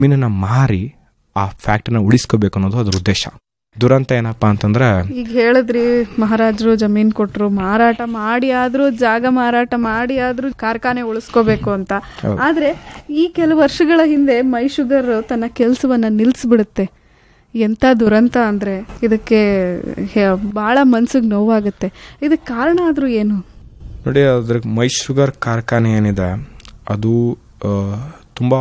ಮೀನನ್ನ ಮಾರಿ ಆ ಫ್ಯಾಕ್ಟ್ರಿನ ಉಳಿಸ್ಕೋಬೇಕು ಅನ್ನೋದು ಅದ್ರ ಉದ್ದೇಶ ದುರಂತ ಏನಪ್ಪಾ ಅಂತಂದ್ರೆ ಈಗ ಹೇಳಿದ್ರಿ ಮಹಾರಾಜರು ಜಮೀನ್ ಕೊಟ್ರು ಮಾರಾಟ ಮಾಡಿ ಆದ್ರೂ ಜಾಗ ಮಾರಾಟ ಮಾಡಿ ಆದ್ರೂ ಕಾರ್ಖಾನೆ ಉಳಿಸ್ಕೋಬೇಕು ಅಂತ ಆದ್ರೆ ಈ ಕೆಲವು ವರ್ಷಗಳ ಹಿಂದೆ ಮೈ ಶುಗರ್ ತನ್ನ ಕೆಲಸವನ್ನ ನಿಲ್ಸ್ಬಿಡುತ್ತೆ ಎಂತ ದುರಂತ ಅಂದ್ರೆ ಇದಕ್ಕೆ ಹೆ- ಬಹಳ ಮನ್ಸಿಗೆ ನೋವಾಗುತ್ತೆ ಇದಕ್ಕೆ ಕಾರಣ ಆದ್ರೂ ಏನು ನೋಡಿ ಅದ್ರ ಮೈ ಶುಗರ್ ಕಾರ್ಖಾನೆ ಏನಿದೆ ಅದು ಆ, ತುಂಬಾ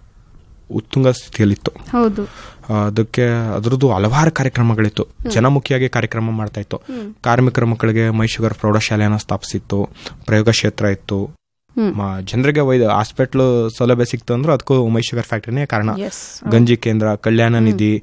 ಉತ್ತುಂಗ ಸ್ಥಿತಿಯಲ್ಲಿತ್ತು ಹೌದು ಆ, ಅದಕ್ಕೆ ಅದರದ್ದು ಹಲವಾರು ಕಾರ್ಯಕ್ರಮಗಳಿತ್ತು ಜನಮುಖಿಯಾಗಿ ಕಾರ್ಯಕ್ರಮ ಮಾಡ್ತಾ ಇತ್ತು ಕಾರ್ಮಿಕರ ಮಕ್ಕಳಿಗೆ ಮೈ ಶುಗರ್ ಪ್ರೌಢಶಾಲೆಯನ್ನು ಸ್ಥಾಪಿಸಿತ್ತು ಪ್ರಯೋಗ ಕ್ಷೇತ್ರ ಇತ್ತು ಹ್ಮ್. ಮ- ಜನರಿಗೆ ವೈದ್ಯ ಹಾಸ್ಪಿಟ್ಲ್ ಸೌಲಭ್ಯ ಸಿಕ್ತು ಅಂದ್ರೆ ಅದಕ್ಕೂ ಮೈ ಶುಗರ್ ಫ್ಯಾಕ್ಟ್ರಿನೇ ಕಾರಣ ಎಸ್ ಗಂಜಿ ಕೇಂದ್ರ ಕಲ್ಯಾಣ ನಿಧಿ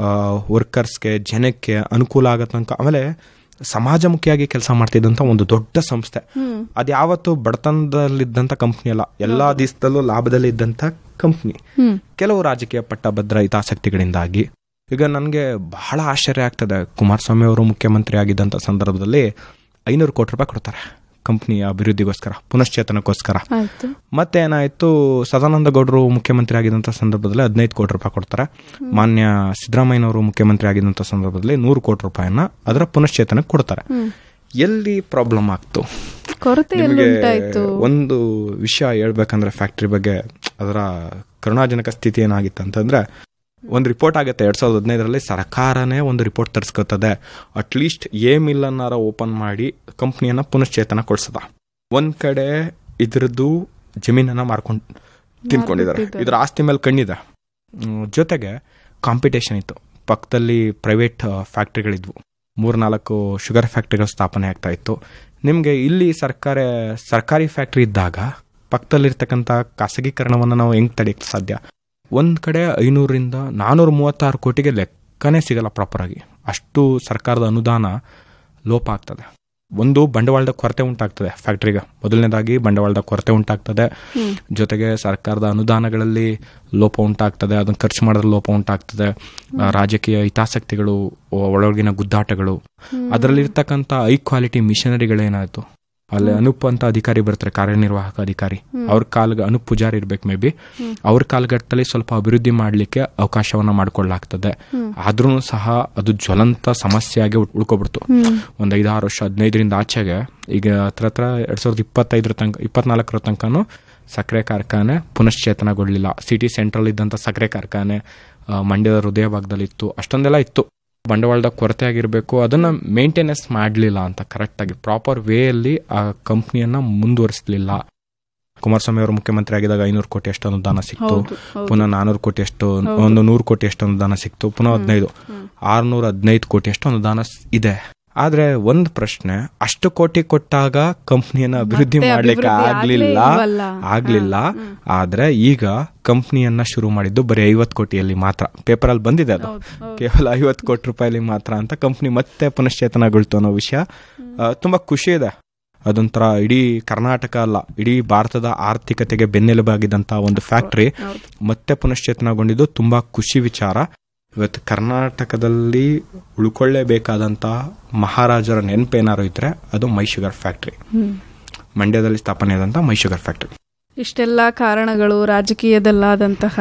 ವರ್ಕರ್ಸ್ಗೆ ಜನಕ್ಕೆ ಅನುಕೂಲ ಆಗೋ ತನಕ ಆಮೇಲೆ ಸಮಾಜಮುಖಿಯಾಗಿ ಕೆಲಸ ಮಾಡ್ತಿದ್ದಂತ ಒಂದು ದೊಡ್ಡ ಸಂಸ್ಥೆ ಹ್ಮ್ ಅದ್ಯಾವತ್ತು ಬಡತನದಲ್ಲಿದ್ದಂತ ಕಂಪ್ನಿ ಅಲ್ಲ ಎಲ್ಲಾ ದಿವಸದಲ್ಲೂ ಲಾಭದಲ್ಲಿ ಇದ್ದಂತ ಕಂಪ್ನಿ ಹ್ಮ್ ಕೆಲವು ರಾಜಕೀಯ ಪಟ್ಟಭದ್ರ ಹಿತಾಸಕ್ತಿಗಳಿಂದಾಗಿ ಈಗ ನನಗೆ ಬಹಳ ಆಶ್ಚರ್ಯ ಆಗ್ತದೆ ಕುಮಾರಸ್ವಾಮಿ ಅವರು ಮುಖ್ಯಮಂತ್ರಿ ಆಗಿದ್ದಂಥ ಸಂದರ್ಭದಲ್ಲಿ ಐನೂರು ಕೋಟಿ ರೂಪಾಯಿ ಕೊಡ್ತಾರೆ ಕಂಪ್ನಿಯ ಅಭಿವೃದ್ಧಿಗೋಸ್ಕರ ಪುನಶ್ಚೇತನಕ್ಕೋಸ್ಕರ ಆಯ್ತು ಮತ್ತೆ ಏನಾಯ್ತು ಸದಾನಂದ ಗೌಡರು ಮುಖ್ಯಮಂತ್ರಿ ಆಗಿದ್ದಂಥ ಸಂದರ್ಭದಲ್ಲಿ ಹದಿನೈದು ಕೋಟಿ ರೂಪಾಯಿ ಕೊಡ್ತಾರೆ ಮಾನ್ಯ ಸಿದ್ದರಾಮಯ್ಯನವರು ಮುಖ್ಯಮಂತ್ರಿ ಆಗಿದ್ದಂಥ ಸಂದರ್ಭದಲ್ಲಿ ನೂರು ಕೋಟಿ ರೂಪಾಯಿನ ಅದರ ಪುನಶ್ಚೇತನಕ್ಕೆ ಕೊಡ್ತಾರೆ ಎಲ್ಲಿ ಪ್ರಾಬ್ಲಮ್ ಆಗ್ತು ಕೊರತೆ ಎಲ್ಲಿ ನಿಮಗೆ ಉಂಟಾಯ್ತು ಒಂದು ವಿಷಯ ಹೇಳ್ಬೇಕಂದ್ರೆ ಫ್ಯಾಕ್ಟ್ರಿ ಬಗ್ಗೆ ಅದರ ಕರುಣಾಜನಕ ಸ್ಥಿತಿ ಏನಾಗಿತ್ತು ಅಂತಂದ್ರೆ ಒಂದು ರಿಪೋರ್ಟ್ ಆಗುತ್ತೆ ಎರಡ್ ಸಾವಿರದ ಹದಿನೈದರಲ್ಲಿ ಸರ್ಕಾರನೇ ಒಂದು ರಿಪೋರ್ಟ್ ತರಿಸ್ಕೊತದೆ ಅಟ್ಲೀಸ್ಟ್ ಎ ಮಿಲ್ ಅನ್ನಾರ ಓಪನ್ ಮಾಡಿ ಕಂಪ್ನಿಯನ್ನ ಪುನಶ್ಚೇತನಗೊಳಿಸದ ಒಂದ್ ಕಡೆ ಇದ್ರದ್ದು ಜಮೀನನ್ನ ಮಾರ್ಕೊಂಡು ತಿನ್ಕೊಂಡಿದ್ದಾರೆ ಇದ್ರ ಆಸ್ತಿ ಮೇಲೆ ಕಣ್ಣಿದೆ ಹ್ಮ್, ಜೊತೆಗೆ ಕಾಂಪಿಟೇಷನ್ ಇತ್ತು ಪಕ್ಕದಲ್ಲಿ ಪ್ರೈವೇಟ್ ಫ್ಯಾಕ್ಟ್ರಿಗಳಿದ್ವು ಮೂರ್ನಾಲ್ಕು ಶುಗರ್ ಫ್ಯಾಕ್ಟ್ರಿಗಳು ಸ್ಥಾಪನೆ ಆಗ್ತಾ ಇತ್ತು ನಿಮಗೆ ಇಲ್ಲಿ ಸರ್ಕಾರ ಸರ್ಕಾರಿ ಫ್ಯಾಕ್ಟ್ರಿ ಇದ್ದಾಗ ಪಕ್ಕದಲ್ಲಿರ್ತಕ್ಕಂಥ ಖಾಸಗೀಕರಣವನ್ನು ನಾವು ಹೆಂಗ್ ತಡೆಯಕ್ಕೆ ಸಾಧ್ಯ ಒಂದ್ ಕಡೆ ಐನೂರಿಂದ ನಾನೂರ ಮೂವತ್ತಾರು ಕೋಟಿಗೆ ಲೆಕ್ಕನೇ ಸಿಗಲ್ಲ ಪ್ರಾಪರ್ ಆಗಿ ಅಷ್ಟು ಸರ್ಕಾರದ ಅನುದಾನ ಲೋಪ ಆಗ್ತದೆ ಒಂದು ಬಂಡವಾಳದ ಕೊರತೆ ಉಂಟಾಗ್ತದೆ ಫ್ಯಾಕ್ಟ್ರಿಗೆ ಮೊದಲನೇದಾಗಿ ಬಂಡವಾಳದ ಕೊರತೆ ಉಂಟಾಗ್ತದೆ ಜೊತೆಗೆ ಸರ್ಕಾರದ ಅನುದಾನಗಳಲ್ಲಿ ಲೋಪ ಉಂಟಾಗ್ತದೆ ಅದನ್ನ ಖರ್ಚು ಮಾಡಿದ್ರೆ ಲೋಪ ಉಂಟಾಗ್ತದೆ ಆ, ರಾಜಕೀಯ ಹಿತಾಸಕ್ತಿಗಳು ಒ- ಒಳಗಿನ ಗುದ್ದಾಟಗಳು ಅದರಲ್ಲಿರ್ತಕ್ಕಂಥ ಹೈ ಕ್ವಾಲಿಟಿ ಮಿಷನರಿಗಳೇನಾಯ್ತು ಅಲ್ಲಿ ಅನುಪ್ ಅಂತ ಅಧಿಕಾರಿ ಬರ್ತಾರೆ ಕಾರ್ಯನಿರ್ವಾಹಕ ಅಧಿಕಾರಿ ಅವ್ರ ಕಾಲ್ಗ ಅನುಪ್ ಪೂಜಾರಿ ಇರ್ಬೇಕು ಮೇ ಬಿ ಅವ್ರ ಕಾಲ್ಗಟ್ಟಲ್ಲಿ ಸ್ವಲ್ಪ ಅಭಿವೃದ್ಧಿ ಮಾಡ್ಲಿಕ್ಕೆ ಅವಕಾಶವನ್ನ ಮಾಡ್ಕೊಳ್ಳಾಗ್ತದೆ ಆದ್ರೂ ಸಹ ಅದು ಜ್ವಲಂತ ಸಮಸ್ಯೆಯಾಗಿ ಉಳ್- ಉಳ್ಕೊಬಿಡ್ತು ಒಂದ್ ಐದಾರು ವರ್ಷ ಹದಿನೈದರಿಂದ ಆಚೆಗೆ ಈಗ ಹತ್ರ ಹತ್ರ ಎರಡ್ ಸಾವಿರದ ಇಪ್ಪತ್ತೈದರ ತನಕ ಇಪ್ಪತ್ನಾಲ್ಕರ ತನಕನೂ ಸಕ್ಕರೆ ಕಾರ್ಖಾನೆ ಪುನಶ್ಚೇತನಗೊಳ್ಳಿಲ್ಲ ಸಿಟಿ ಸೆಂಟ್ರಲ್ ಇದ್ದಂಥ ಸಕ್ಕರೆ ಕಾರ್ಖಾನೆ ಆ, ಮಂಡ್ಯದ ಹೃದಯ ಭಾಗದಲ್ಲಿ ಇತ್ತು ಅಷ್ಟೊಂದೆಲ್ಲ ಇತ್ತು ಬಂಡವಾಳದ ಕೊರತೆ ಆಗಿರಬೇಕು ಅದನ್ನ ಮೇಂಟೆನೆನ್ಸ್ ಮಾಡಲಿಲ್ಲ ಅಂತ ಕರೆಕ್ಟ್ ಆಗಿ ಪ್ರಾಪರ್ ವೇಯಲ್ಲಿ ಆ ಕಂಪ್ನಿಯನ್ನ ಮುಂದುವರಿಸಲಿಲ್ಲ ಕುಮಾರಸ್ವಾಮಿ ಅವರು ಮುಖ್ಯಮಂತ್ರಿ ಆಗಿದಾಗ ಐನೂರು ಕೋಟಿ ಅಷ್ಟು ಅನುದಾನ ಸಿಕ್ತು ಹೌದು ಹೌದು ಪುನಃ ನಾನೂರು ಕೋಟಿ ಅಷ್ಟು ಒಂದು ನೂರು ಕೋಟಿ ಅಷ್ಟು ಅನುದಾನ ಸಿಕ್ತು ಪುನಃ ಹದಿನೈದು ಆರ್ನೂರ ಹದಿನೈದು ಕೋಟಿ ಅಷ್ಟು ಅನುದಾನ ಸ್- ಇದೆ ಆದ್ರೆ ಒಂದ್ ಪ್ರಶ್ನೆ ಅಷ್ಟು ಕೋಟಿ ಕೊಟ್ಟಾಗ ಕಂಪ್ನಿಯನ್ನ ಅಭಿವೃದ್ಧಿ ಮತ್ತೆ ಮಾಡ್ಲಿಕ್ಕೆ ಅಭಿವೃದ್ಧಿ ಆಗ್ಲಿಲ್ಲ ಆಗ್ಲೇ ಇಲ್ವಲ್ಲ? ಆಗ್ಲಿಲ್ಲ ಆದ್ರೆ ಈಗ ಕಂಪ್ನಿಯನ್ನ ಶುರು ಮಾಡಿದ್ದು ಬರೀ ಐವತ್ ಕೋಟಿಯಲ್ಲಿ ಮಾತ್ರ ಪೇಪರ್ ಅಲ್ಲಿ ಬಂದಿದೆ ಅದು ಹೌದು, ಹೌದು. ಕೇವಲ ಐವತ್ತು ಕೋಟಿ ರೂಪಾಯಿಲಿ ಮಾತ್ರ ಅಂತ ಕಂಪ್ನಿ ಮತ್ತೆ ಪುನಶ್ಚೇತನಗೊಳ್ತು ಅನ್ನೋ ವಿಷಯ ಆ, ತುಂಬಾ ಖುಷಿ ಇದೆ ಅದೊಂಥರ ಇಡೀ ಕರ್ನಾಟಕ ಅಲ್ಲ ಇಡೀ ಭಾರತದ ಆರ್ಥಿಕತೆಗೆ ಬೆನ್ನೆಲುಬಾಗಿದ್ದಂತ ಒಂದು ಫ್ಯಾಕ್ಟ್ರಿ ಹೌದು. ಮತ್ತೆ ಪುನಶ್ಚೇತನಗೊಂಡಿದ್ದು ತುಂಬಾ ಖುಷಿ ವಿಚಾರ ಇವತ್ತು ಕರ್ನಾಟಕದಲ್ಲಿ ಉಳ್ಕೊಳ್ಳೇಬೇಕಾದಂತ ಮಹಾರಾಜರ ನೆನಪೇನಾರು ಇದ್ರೆ ಅದು ಮೈ ಶುಗರ್ ಫ್ಯಾಕ್ಟ್ರಿ ಹ್ಮ್. ಮಂಡ್ಯದಲ್ಲಿ ಸ್ಥಾಪನೆ ಆದಂತ ಮೈ ಶುಗರ್ ಫ್ಯಾಕ್ಟ್ರಿ ಇಷ್ಟೆಲ್ಲ ಕಾರಣಗಳು ರಾಜಕೀಯದಲ್ಲಾದಂತಹ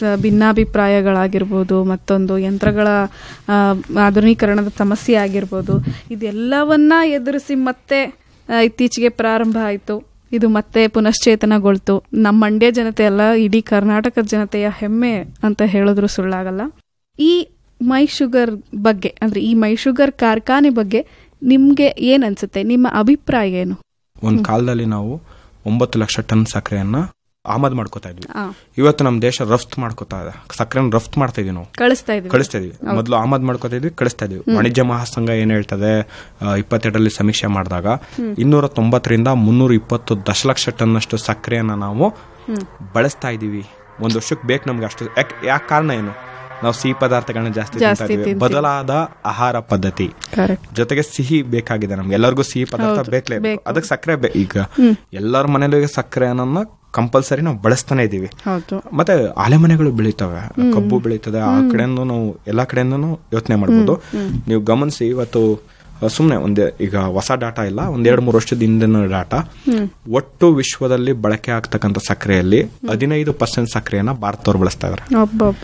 ಭಿನ್ನಾಭಿಪ್ರಾಯಗಳಾಗಿರ್ಬೋದು ಮತ್ತೊಂದು ಯಂತ್ರಗಳ ಆ, ಆಧುನೀಕರಣದ ಸಮಸ್ಯೆ ಆಗಿರ್ಬೋದು ಇದೆಲ್ಲವನ್ನ ಎದುರಿಸಿ ಮತ್ತೆ ಆ, ಇತ್ತೀಚೆಗೆ ಪ್ರಾರಂಭ ಆಯಿತು ಇದು ಮತ್ತೆ ಪುನಶ್ಚೇತನಗೊಳ್ತು ನಮ್ಮ ಮಂಡ್ಯ ಜನತೆ ಅಲ್ಲ ಇಡೀ ಕರ್ನಾಟಕದ ಜನತೆಯ ಹೆಮ್ಮೆ ಅಂತ ಹೇಳಿದ್ರು ಸುಳ್ಳಾಗಲ್ಲ ಈ ಮೈ ಶುಗರ್ ಬಗ್ಗೆ ಅಂದ್ರೆ ಈ ಮೈ ಶುಗರ್ ಕಾರ್ಖಾನೆ ಬಗ್ಗೆ ನಿಮ್ಗೆ ಏನ್ ಅನ್ಸುತ್ತೆ ನಿಮ್ಮ ಅಭಿಪ್ರಾಯ ಏನು ಒಂದ್ ಕಾಲದಲ್ಲಿ ನಾವು ಒಂಬತ್ತು ಲಕ್ಷ ಟನ್ ಸಕ್ಕರೆಯನ್ನ ಆಮದು ಮಾಡ್ಕೋತಾ ಇದ್ವಿ ಆ, ಇವತ್ತು ನಮ್ಮ ದೇಶ ರಫ್ತು ಮಾಡ್ಕೋತಾ ಇದೆ ಸಕ್ಕರೆನ ರಫ್ತು ಮಾಡ್ತಾ ಇದೀವಿ ನಾವು ಕಳಿಸ್ತಾ ಇದೀವಿ ಕಳಿಸ್ತಾ ಇದೀವಿ ಮೊದಲು ಆಮದು ಮಾಡ್ಕೋತಾ ಇದ್ವಿ ಕಳಿಸ್ತಾ ಇದೀವಿ ವಾಣಿಜ್ಯ ಮಹಾಸಂಘ ಏನ್ ಹೇಳ್ತದೆ ಆ, ಇಪ್ಪತ್ತೆರಡರಲ್ಲಿ ಸಮೀಕ್ಷೆ ಮಾಡಿದಾಗ ಇನ್ನೂರ ತೊಂಬತ್ತರಿಂದ ಮುನ್ನೂರ ಇಪ್ಪತ್ತು ದಶಲಕ್ಷ ಟನ್ ಅಷ್ಟು ಸಕ್ಕರೆಯನ್ನ ನಾವು ಬಳಸ್ತಾ ಇದೀವಿ ಒಂದ್ ವರ್ಷಕ್ಕೆ ಬೇಕು ನಮ್ಗೆ ಅಷ್ಟು ಯಾಕೆ ಯಾಕೆ ಕಾರಣ ಏನು ನಾವು ಸಿಹಿ ಪದಾರ್ಥಗಳನ್ನ ಜಾಸ್ತಿ ತಿಂತಾ ಜಾಸ್ತಿ ಇದೀವಿ ತಿಂತೀವಿ. ಬದಲಾದ ಆಹಾರ ಪದ್ಧತಿ ಕರೆಕ್ಟ್ ಜೊತೆಗೆ ಸಿಹಿ ಬೇಕಾಗಿದೆ ನಮ್ಗೆ ಎಲ್ಲರಿಗೂ ಸಿಹಿ ಪದಾರ್ಥ ಹೌದು, ಬೇಕೇ ಬೇಕು. ಅದಕ್ಕೆ ಸಕ್ಕರೆ ಬೇ ಈಗ ಎಲ್ಲರ ಮನೇಲೂ ಈಗ ಸಕ್ಕರೆ ಅನ್ನೋದನ್ನ ಕಂಪಲ್ಸರಿ ನಾವು ಬಳಸ್ತಾನೆ ಇದೀವಿ ಹೌದು ಮತ್ತೆ ಆಲೆಮನೆಗಳು ಬೆಳೀತವೆ ಕಬ್ಬು ಬೆಳೀತದೆ ಆ ಕಡೆಯಿಂದ ನಾವು ಎಲ್ಲಾ ಕಡೆಯಿಂದನೂ ಯೋಚನೆ ಮಾಡ್ಬೋದು ನೀವು ಗಮನಿಸಿ ಇವತ್ತು ಸುಮ್ಮನೆ ಒಂದೇ ಈಗ ಹೊಸ ಡಾಟಾ ಇಲ್ಲ ಒಂದ್ ಎರಡು ಮೂರು ವರ್ಷದ ಹಿಂದಿನ ಡಾಟಾ ಒಟ್ಟು ವಿಶ್ವದಲ್ಲಿ ಬಳಕೆ ಆಗ್ತಕ್ಕಂಥ ಸಕ್ಕರೆಯಲ್ಲಿ ಹದಿನೈದು ಪರ್ಸೆಂಟ್ ಸಕ್ಕರೆಯನ್ನ ಭಾರತದವ್ರು ಬಳಸ್ತಾ ಇದಾರೆ ಒಬ್ಬ